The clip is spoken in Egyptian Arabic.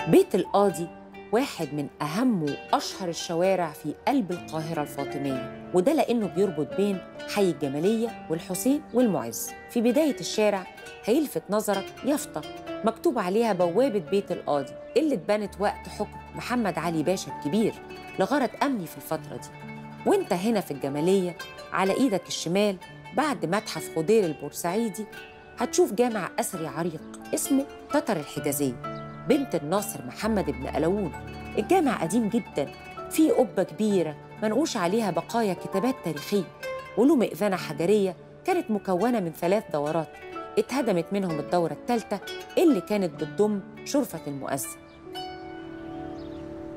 بيت القاضي واحد من أهم وأشهر الشوارع في قلب القاهرة الفاطمية وده لأنه بيربط بين حي الجمالية والحسين والمعز في بداية الشارع هيلفت نظرك يافطة مكتوب عليها بوابة بيت القاضي اللي اتبنت وقت حكم محمد علي باشا الكبير لغرض أمني في الفترة دي وانت هنا في الجمالية على إيدك الشمال بعد متحف خضير البورسعيدي هتشوف جامع أثري عريق اسمه تتر الحجازية بنت الناصر محمد بن قلاوون الجامع قديم جدا فيه قبة كبيرة منقوش عليها بقايا كتابات تاريخية وله مئذنة حجرية كانت مكونة من ثلاث دورات اتهدمت منهم الدورة الثالثة اللي كانت بتضم شرفة المؤذن